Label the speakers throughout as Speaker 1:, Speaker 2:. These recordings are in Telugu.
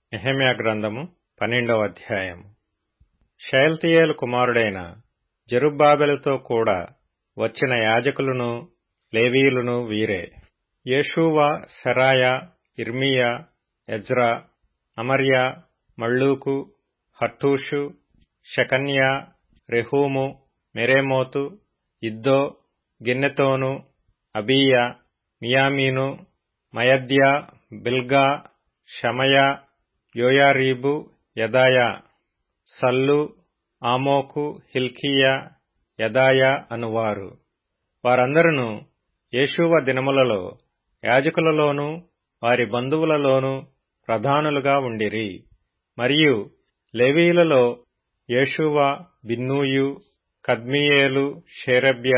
Speaker 1: నెహెమ్యా గ్రంథము పన్నెండవ అధ్యాయము షయల్తీయేలు కుమారుడైన జెరుబ్బాబెలుతో కూడా వచ్చిన యాజకులను లేవీయులను వీరే Jeshua Seraiah Jeremiah Ezra Amariah Malluch Hattush Shecaniah Rehum Meremoth Iddo గిన్నెతోను అబీయా మియామీను Maadiah Bilgah Shemaiah Joiarib Jedaiah Sallu Amok Hilkiah Jedaiah అనువారు వారందరును యేషూవ దినములలో యాజకులలోనూ వారి బంధువులలోనూ ప్రధానులుగా ఉండిరి మరియు లేవీయులలో యేషూవ బిన్నూయు కద్మీయేలు షేరబ్యా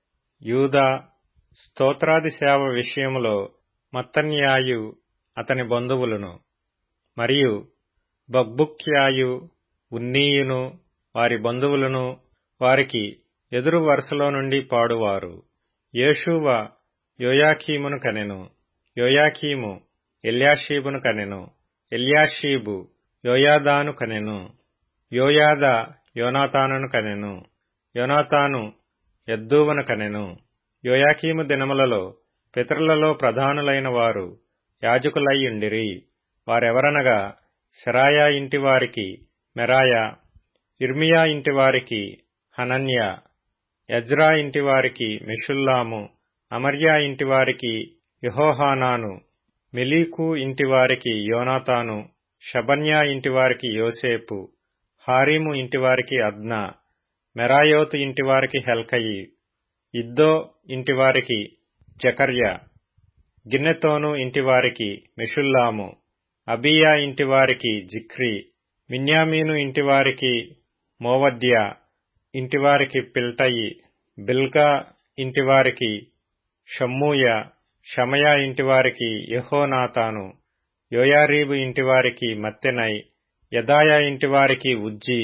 Speaker 1: యూదా స్తోత్రాది సేవ విషయములో మత్తన్యాయు అతని బంధువులను మరియు బగ్బుక్యాయు ఉన్నీయును వారి బంధువులను వారికి ఎదురు వరుసలో నుండి పాడువారు యేషూవ యోయాకీమును కనెను యోయాకీము ఎల్యాషీబును కనెను ఎల్యాషీబు యోయాదాను కనెను యోయాద యోనాతానును కనెను యోనాతాను ఎద్దూవను కనెను యోయాకీము దినములలో పితరులలో ప్రధానులైన వారు యాజకులయ్యుండిరి వారెవరనగా సెరాయా ఇంటివారికి మెరాయా ఇర్మియా ఇంటివారికి హనన్య ఎజ్రా ఇంటివారికి మిషుల్లాము అమర్యా ఇంటివారికి యహోహానాను మిలీకు ఇంటివారికి యోనాతాను షబన్యా ఇంటివారికి యోసేపు హారీము ఇంటివారికి అద్నా మెరాయోతు ఇంటివారికి హెల్కయి ఇద్దో ఇంటివారికి జకర్య గిన్నెతోను ఇంటివారికి మిషుల్లాము అబియా ఇంటివారికి జిక్రి మిన్యామీను ఇంటివారికి మోవద్య ఇంటివారికి పిల్టయి బిల్గా ఇంటివారికి షమ్మూయ షమయా ఇంటివారికి యహోనాతాను యోయారీబు ఇంటివారికి మత్తెనై యదాయా ఇంటివారికి ఉజ్జి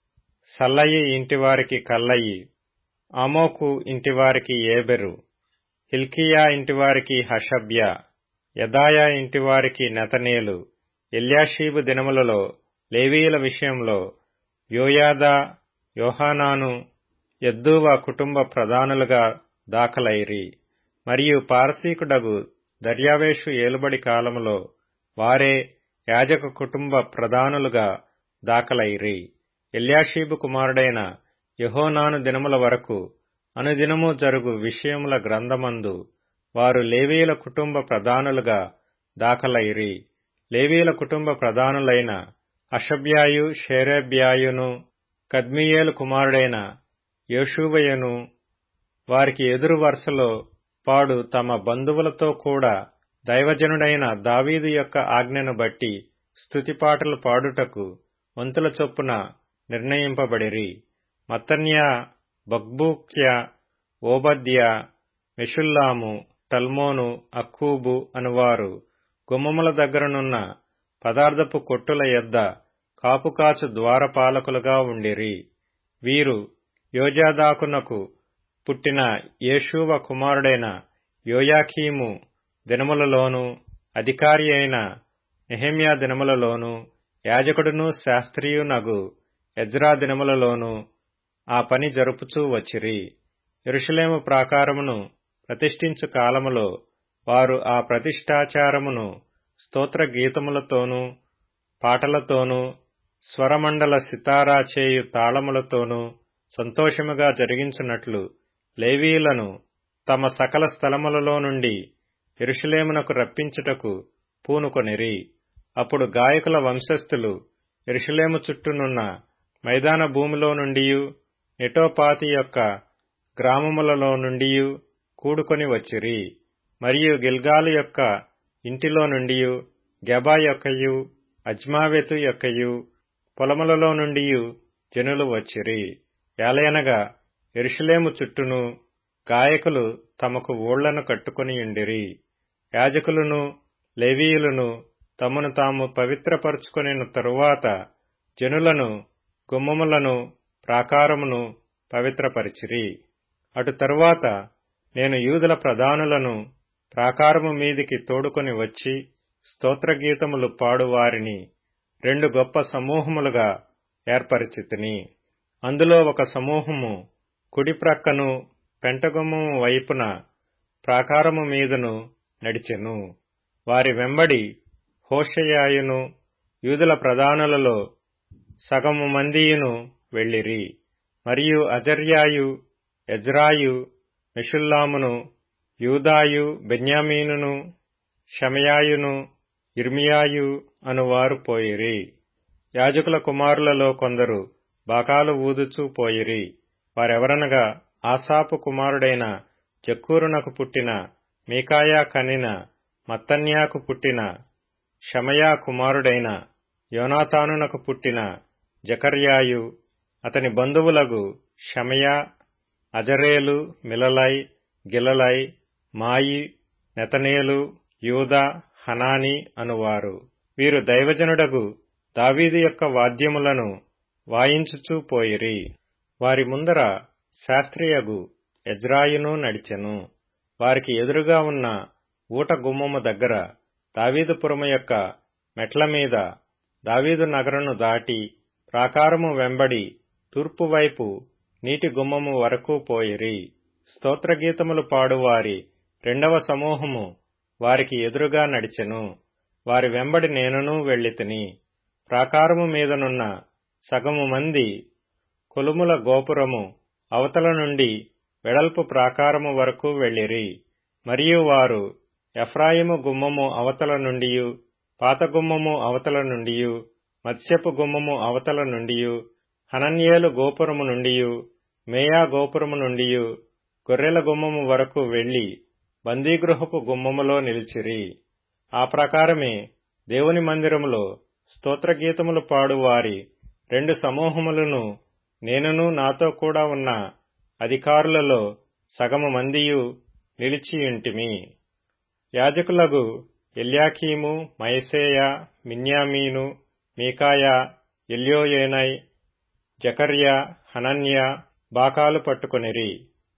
Speaker 1: సల్లయి ఇంటివారికి కల్లయి ఆమోకు ఇంటివారికి ఏబెరు హిల్కియా ఇంటివారికి హషబ్య యదాయా ఇంటివారికి నెతనేలు ఎల్యాషీబు దినములలో లేవీయుల విషయంలో యోయాదా యోహానాను ఎద్దూవ కుటుంబ ప్రధానులుగా దాఖలైరి మరియు పారసీకుడగు దర్యావేషు ఏలుబడి కాలములో వారే యాజక కుటుంబ ప్రధానులుగా దాఖలైరి ఎల్యాషీబు కుమారుడైన యహోనాను దినముల వరకు అనుదినము జరుగు విషయముల గ్రంథమందు వారు లేవీయుల కుటుంబ ప్రధానులుగా దాఖలైరి లేవీయుల కుటుంబ ప్రధానులైన అషబ్యాయు షేరేబ్యాయును కద్మియేలు కుమారుడైన యోషూబయను వారికి ఎదురు వరుసలో పాడు తమ బంధువులతో కూడా దైవజనుడైన దావీదు యొక్క ఆజ్ఞను బట్టి స్తుతిపాటలు పాడుటకు వంతుల చొప్పున నిర్ణయింపబడిరి మత్తన్యా బగ్బూక్య ఓబద్య మెషుల్లాము టల్మోను అక్కూబు అనువారు గుమ్మముల దగ్గరనున్న పదార్థపు కొట్టుల యొద్ద కాపుకాచు ద్వారపాలకులుగా ఉండిరి వీరు యోజాదాకునకు పుట్టిన యేషూవ కుమారుడైన యోయాకీము దినములలోనూ అధికారి అయిన నెహమ్యా దినములలోనూ యాజకుడును శాస్త్రీయునగు ఎజ్రా దినములలోనూ ఆ పని జరుపుచూ వచ్చిరి ఎరుషలేము ప్రాకారమును ప్రతిష్ఠించు కాలములో వారు ఆ ప్రతిష్ఠాచారమును స్తోత్ర గీతములతోనూ పాటలతోనూ స్వరమండల సితారా చేయు తాళములతోనూ సంతోషముగా జరిగించున్నట్లు లేవీయులను తమ సకల స్థలములలో నుండి ఎరుషలేమునకు రప్పించుటకు పూనుకొనిరి అప్పుడు గాయకుల వంశస్థులు ఎరుషలేము చుట్టూనున్న మైదాన భూమిలో నుండియు నెటోపాతి యొక్క గ్రామములలో నుండియు కూడుకొని వచ్చిరి మరియు గిల్గాలు యొక్క ఇంటిలో నుండియు గెబా యొక్కయు అజ్మావెతు యొక్కయు పొలములలో నుండియు జనులు వచ్చిరి ఏలయనగా ఎరుషలేము చుట్టూను గాయకులు తమకు ఊళ్లను కట్టుకొనియుండిరి యాజకులను లేవీయులను తమను తాము పవిత్రపరుచుకొనిన తరువాత జనులను గుమ్మములను ప్రాకారమును పవిత్రపరిచిరి అటు తరువాత నేను యూదుల ప్రధానులను ప్రాకారము మీదికి తోడుకొని వచ్చి స్తోత్రగీతములు పాడు వారిని రెండు గొప్ప సమూహములుగా ఏర్పరిచితిని అందులో ఒక సమూహము కుడి ప్రక్కను పెంటగుమ్మము వైపున ప్రాకారము మీదను నడిచెను వారి వెంబడి హోషయాయును యూదుల ప్రధానులలో సగము మందియును వెళ్ళిరి మరియు అజర్యాయు ఎజ్రాయు మెషుల్లామును యూదాయు బెన్యామీనును షమయాయును ఇర్మియాయు అనువారు పోయిరి యాజకుల కుమారులలో కొందరు బాకాలు ఊదుచూ పోయిరి వారెవరనగా ఆసాపు కుమారుడైన జక్కూరునకు పుట్టిన మీకాయా కనిన మత్తన్యాకు పుట్టిన షమయా కుమారుడైన యోనాతానునకు పుట్టిన జకర్యాయు అతని బంధువులగు షమయా అజరేలు మిలలై గిలలై మాయి నెతనేలు యూదా హనాని అనువారు వీరు దైవజనుడగు దావీదు యొక్క వాద్యములను వాయించుచూ పోయిరి వారి ముందర శాస్త్రియగు ఎజ్రాయును నడిచెను వారికి ఎదురుగా ఉన్న ఊట గుమ్మము దగ్గర దావీదుపురము యొక్క మెట్ల మీద దావీదు నగరును దాటి ప్రాకారము వెంబడి తూర్పు వైపు నీటి గుమ్మము వరకు పోయిరి స్తోత్రగీతములు పాడువారి రెండవ సమూహము వారికి ఎదురుగా నడిచెను వారి వెంబడి నేనును వెళ్ళితిని ప్రాకారము మీదనున్న సగము మంది కొలుముల గోపురము అవతల నుండి వెడల్పు ప్రాకారము వరకు వెళ్ళిరి మరియు వారు ఎఫ్రాయిము గుమ్మము అవతల నుండియు పాత గుమ్మము అవతల నుండియు మత్స్యపు గుమ్మము అవతల నుండియు హనన్యేలు గోపురము నుండియు మేయా గోపురము నుండియు గొర్రెల గుమ్మము వరకు వెళ్లి బందీగృహపు గుమ్మములో నిలిచిరి ఆ ప్రకారమే దేవుని మందిరములో స్తోత్రగీతములు పాడు వారి రెండు సమూహములను నేనును నాతో కూడా ఉన్న అధికారులలో సగము మందియు నిలిచియుంటిమి యాజకులగు ఎల్యాకీము మైసేయ మిన్యామీను మీకాయా ఎల్యోయేనై జకర్యా హనన్య బాకాలు పట్టుకొనిరి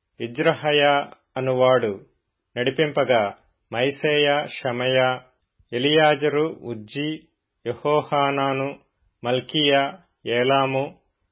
Speaker 1: ఇజ్రహయ అనువాడు నడిపింపగా మైసేయ షమయ ఎలియాజరు ఉజ్జి యహోహానాను మల్కియా ఏలాము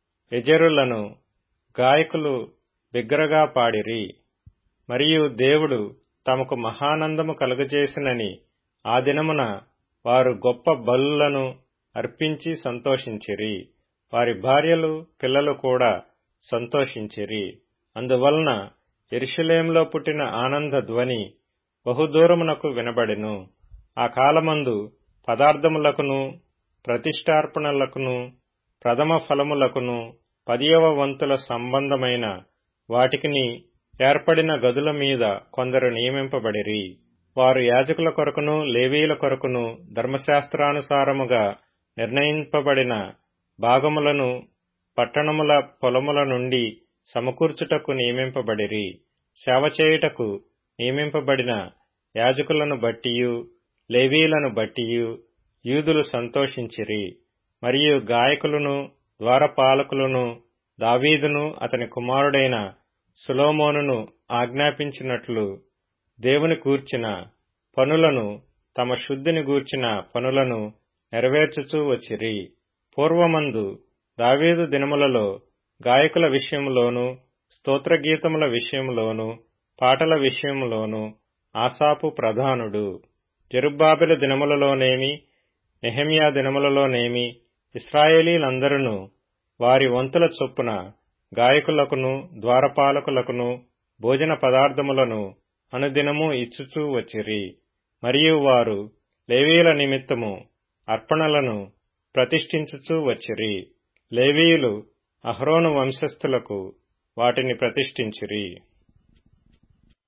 Speaker 1: ఎజరులను గాయకులు బిగ్గరగా పాడిరి మరియు దేవుడు తమకు మహానందము కలుగజేసినని ఆ దినమున వారు గొప్ప బలులను అర్పించి సంతోషించిరి వారి భార్యలు పిల్లలు కూడా సంతోషించిరి అందువలన ఎరుషలేంలో పుట్టిన ఆనంద ధ్వని బహుదూరమునకు వినబడెను ఆ కాలమందు పదార్థములకును ప్రతిష్టార్పణలకును ప్రథమ ఫలములకును పదియవ వంతుల సంబంధమైన వాటికిని ఏర్పడిన గదుల మీద కొందరు నియమింపబడిరి వారు యాజకుల కొరకును లేవీల కొరకును ధర్మశాస్త్రానుసారముగా నిర్ణయింపబడిన భాగములను పట్టణముల పొలముల నుండి సమకూర్చుటకు నియమింపబడిరి సేవ చేయుటకు నియమింపబడిన యాజకులను బట్టియు లేవీలను బట్టియు యూదులు సంతోషించిరి మరియు గాయకులను ద్వారపాలకులను దావీదును అతని కుమారుడైన సులోమోనును ఆజ్ఞాపించినట్లు దేవుని కూర్చిన పనులను తమ శుద్ధిని గూర్చిన పనులను నెరవేర్చుచూ వచ్చిరి పూర్వమందు దావీదు దినములలో గాయకుల విషయములోను స్తోత్రగీతముల విషయములోను పాటల విషయములోను ఆసాపు ప్రధానుడు జరుబ్బాబెలు దినములలోనేమి నెహమ్యా దినములలోనేమి ఇస్రాయేలీలందరూ వారి వంతుల చొప్పున గాయకులకును ద్వారపాలకులకును భోజన పదార్థములను అనుదినము ఇచ్చుచూ వచ్చిరి మరియు వారు లేవీయుల నిమిత్తము అర్పణలను ప్రతిష్ఠించుచూ వచ్చిరి లేవీయులు అహరోను వంశస్థులకు వాటిని ప్రతిష్ఠించిరి